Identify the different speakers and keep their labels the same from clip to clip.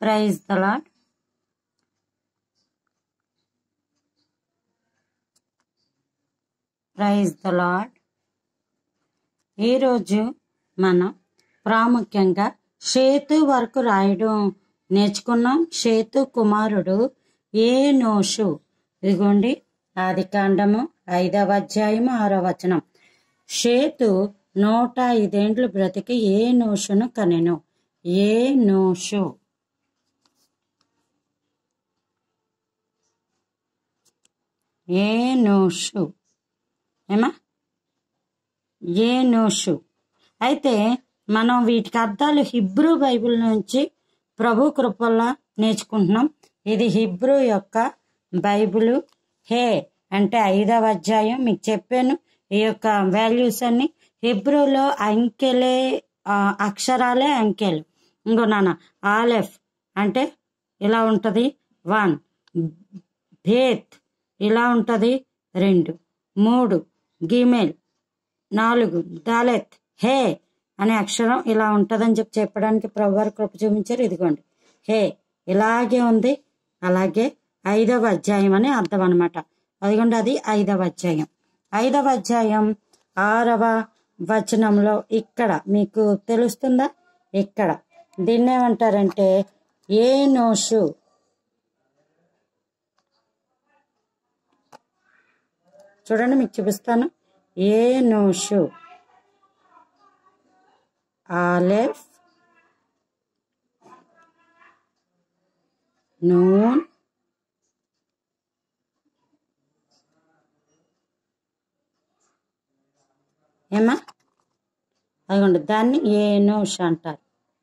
Speaker 1: praise the lord praise the lord ఈరోజు మనం ప్రాముఖ్యంగా షేతు వరకు రాయడం నేర్చుకున్నాం షేతు కుమారుడు ఏ నోషు ఇదిగోండి ఆది కాండము ఐదవ అధ్యాయము ఆరో వచనం షేతు నూట ఐదేండ్లు బ్రతికి ఏ నోషును కనెను ఏ నోషు ఏ నోషు ఏమా ఏ నోషు అయితే మనం వీటికి అర్థాలు హిబ్రూ బైబిల్ నుంచి ప్రభు కృపల్లా నేర్చుకుంటున్నాం ఇది హిబ్రూ యొక్క బైబిల్ హే అంటే ఐదవ అధ్యాయం మీకు చెప్పాను ఈ యొక్క వాల్యూస్ అన్ని హిబ్రూలో అంకెలే ఆ, అక్షరాలే అంకెలు ఇంకో నాన్న ఆలెఫ్ అంటే ఇలా ఉంటుంది వన్ భేత్ ఇలా ఉంటుంది రెండు మూడు గిమెల్ నాలుగు దాలెత్ హే అనే అక్షరం ఇలా ఉంటుందని చెప్పి చెప్పడానికి ప్రభువారు కృప చూపించారు ఇదిగోండి హే ఇలాగే ఉంది అలాగే ఐదవ అధ్యాయం అని అర్థం అనమాట అదిగోండి అది ఐదవ అధ్యాయం ఐదవ అధ్యాయం ఆరవ వచనంలో ఇక్కడ మీకు తెలుస్తుందా ఇక్కడ దీన్ని ఏమంటారంటే ఏ నోషు చూడండి మీకు చూపిస్తాను ఏ నోషు ఆలెఫ్ నూన్ ఏమా అదిగోండి దాన్ని ఏ నోష్ అంటారు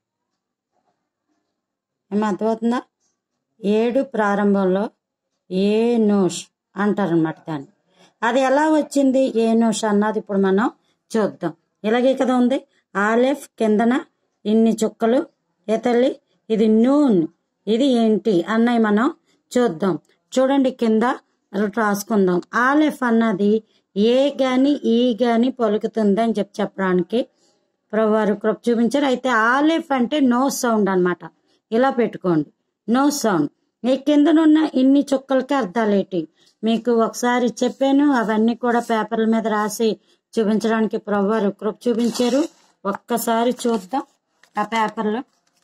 Speaker 1: ఏమా అర్థమవుతుందా ఏడు ప్రారంభంలో ఏ నోష్ అంటారనమాట దాన్ని అది ఎలా వచ్చింది ఏ నోష్ అన్నది ఇప్పుడు మనం చూద్దాం ఇలాగే కదా ఉంది ఆలెఫ్ కిందన ఇన్ని చుక్కలు ఎతల్లి ఇది నూన్ ఇది ఏంటి అన్నవి మనం చూద్దాం చూడండి కింద రాసుకుందాం ఆలెఫ్ అన్నది ఏ గాని ఈ గాని పలుకుతుంది అని చెప్పి చెప్పడానికి ప్రభువారు కృప చూపించారు అయితే ఆలెఫ్ అంటే నో సౌండ్ అన్నమాట ఇలా పెట్టుకోండి నో సౌండ్ ఈ కిందనున్న ఇన్ని చుక్కలకి అర్థాలేటి మీకు ఒకసారి చెప్పాను అవన్నీ కూడా పేపర్ల మీద రాసి చూపించడానికి ప్రభువారు కృప చూపించారు ఒక్కసారి చూద్దాం ఆ పేపర్లో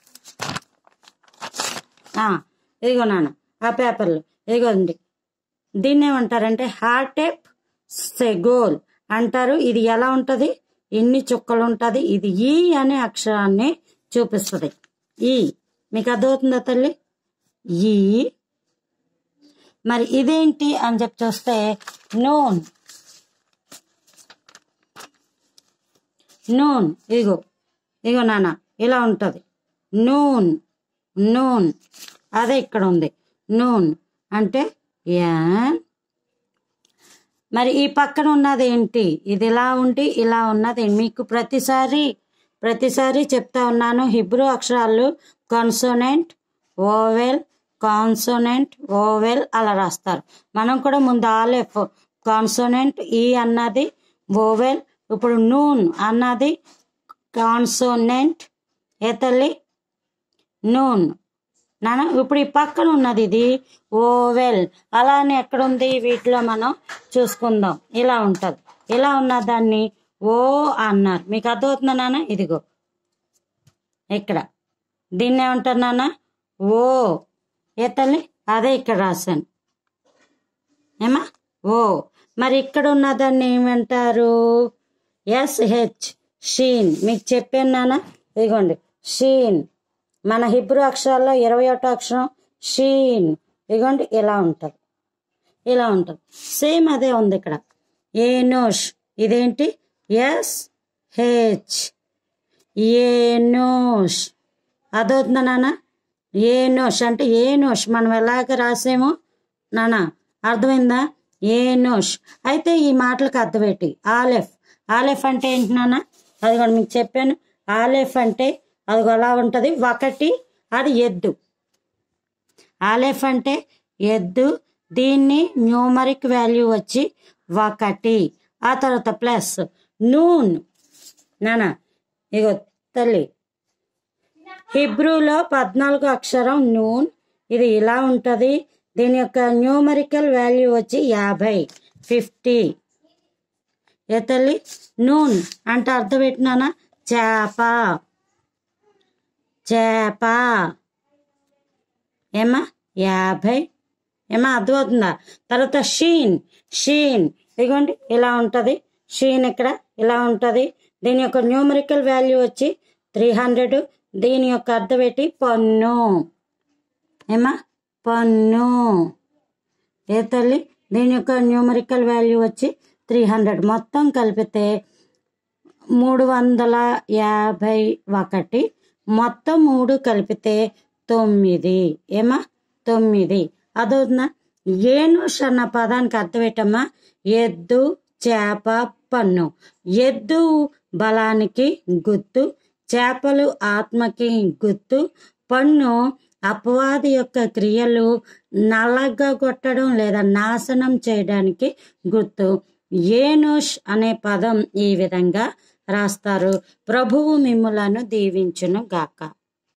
Speaker 1: ఆ, ఇదిగో నాన్న ఆ పేపర్లు ఇదిగోండి దీన్ని ఏమంటారంటే హార్టెప్ సెగోల్ అంటారు ఇది ఎలా ఉంటది ఎన్ని చుక్కలు ఉంటది ఇది ఈ అనే అక్షరాన్ని చూపిస్తుంది ఈ మీకు అర్థమవుతుందా తల్లి ఈ మరి ఇదేంటి అని చెప్పి చూస్తే నూన్ నూన్ ఇదిగో ఇదిగో నాన్న ఇలా ఉంటది నూన్ నూన్ అదే ఇక్కడ ఉంది నూన్ అంటే యాన్ మరి ఈ పక్కన ఉన్నది ఏంటి ఇది ఇలా ఉండి ఇలా ఉన్నది మీకు ప్రతిసారి ప్రతిసారి చెప్తా ఉన్నాను హిబ్రూ అక్షరాలు కాన్సోనెంట్ ఓవెల్ కాన్సోనెంట్ ఓవెల్ అలా రాస్తారు మనం కూడా ముందు ఆలెఫ్ కాన్సోనెంట్ ఈ అన్నది ఓవెల్ ఇప్పుడు నూన్ అన్నది కాన్సోనెంట్ ఏ తల్లి నూన్ నాన్న ఇప్పుడు ఈ పక్కన ఉన్నది ఇది ఓవెల్ అలానే ఎక్కడ ఉంది వీటిలో మనం చూసుకుందాం ఇలా ఉంటది ఇలా ఉన్న దాన్ని ఓ అన్నారు మీకు అర్థమవుతుందా నాన్న ఇదిగో ఇక్కడ దీన్ని ఏమంటారు నాన్న ఓ ఏ తల్లి అదే ఇక్కడ రాశాను ఏమా ఓ మరి ఇక్కడ ఉన్న దాన్ని ఏమంటారు ఎస్ హెచ్ షీన్ మీకు చెప్పాను నాన్న ఇదిగోండి షీన్ మన హిబ్రూ అక్షరాల్లో ఇరవై ఒకటో అక్షరం షీన్ ఇదిగోండి ఇలా ఉంటుంది ఇలా ఉంటుంది సేమ్ అదే ఉంది ఇక్కడ ఏ నోష్ ఇదేంటి ఎస్ హెచ్ ఏ నోష్ అదవుతుందా నాన్న ఏ నోష్ అంటే ఏ నోష్ మనం ఎలాగ రాసేమో నాన్న అర్థమైందా ఏ నోష్ అయితే ఈ మాటలకు అర్థమేంటి ఆలెఫ్ ఆలెఫ్ అంటే ఏంటి నాన్న అది కూడా మీకు చెప్పాను ఆలెఫ్ అంటే అది అలా ఉంటుంది ఒకటి అది ఎద్దు ఆలెఫ్ అంటే ఎద్దు దీన్ని న్యూమరిక్ వాల్యూ వచ్చి ఒకటి ఆ తర్వాత ప్లస్ నూన్ నానా ఇగో తల్లి హిబ్రూలో పద్నాలుగు అక్షరం నూన్ ఇది ఇలా ఉంటుంది దీని యొక్క న్యూమరికల్ వాల్యూ వచ్చి యాభై ఫిఫ్టీ ఏ తల్లి నూన్ అంటే అర్థం పెట్టినానా చేప చేప ఏమా యాభై ఏమా అర్థమవుతుందా తర్వాత షీన్ షీన్ ఇదిగోండి ఇలా ఉంటుంది షీన్ ఇక్కడ ఇలా ఉంటుంది దీని యొక్క న్యూమరికల్ వాల్యూ వచ్చి త్రీ హండ్రెడ్ దీని యొక్క అర్థం పెట్టి పన్ను ఏమా పన్ను ఏ తల్లి దీని యొక్క న్యూమరికల్ వాల్యూ వచ్చి త్రీ హండ్రెడ్ మొత్తం కలిపితే మూడు వందల యాభై ఒకటి మొత్తం మూడు కలిపితే తొమ్మిది ఏమా తొమ్మిది అదవుతుందా ఏనుష్ అన్న పదానికి అర్థం ఏంటమ్మా ఎద్దు చేప పన్ను ఎద్దు బలానికి గుర్తు చేపలు ఆత్మకి గుర్తు పన్ను అపవాది యొక్క క్రియలు నల్లగా కొట్టడం లేదా నాశనం చేయడానికి గుర్తు ఏనుష్ అనే పదం ఈ విధంగా రాస్తారు ప్రభువు మిమ్ములను దీవించును గాక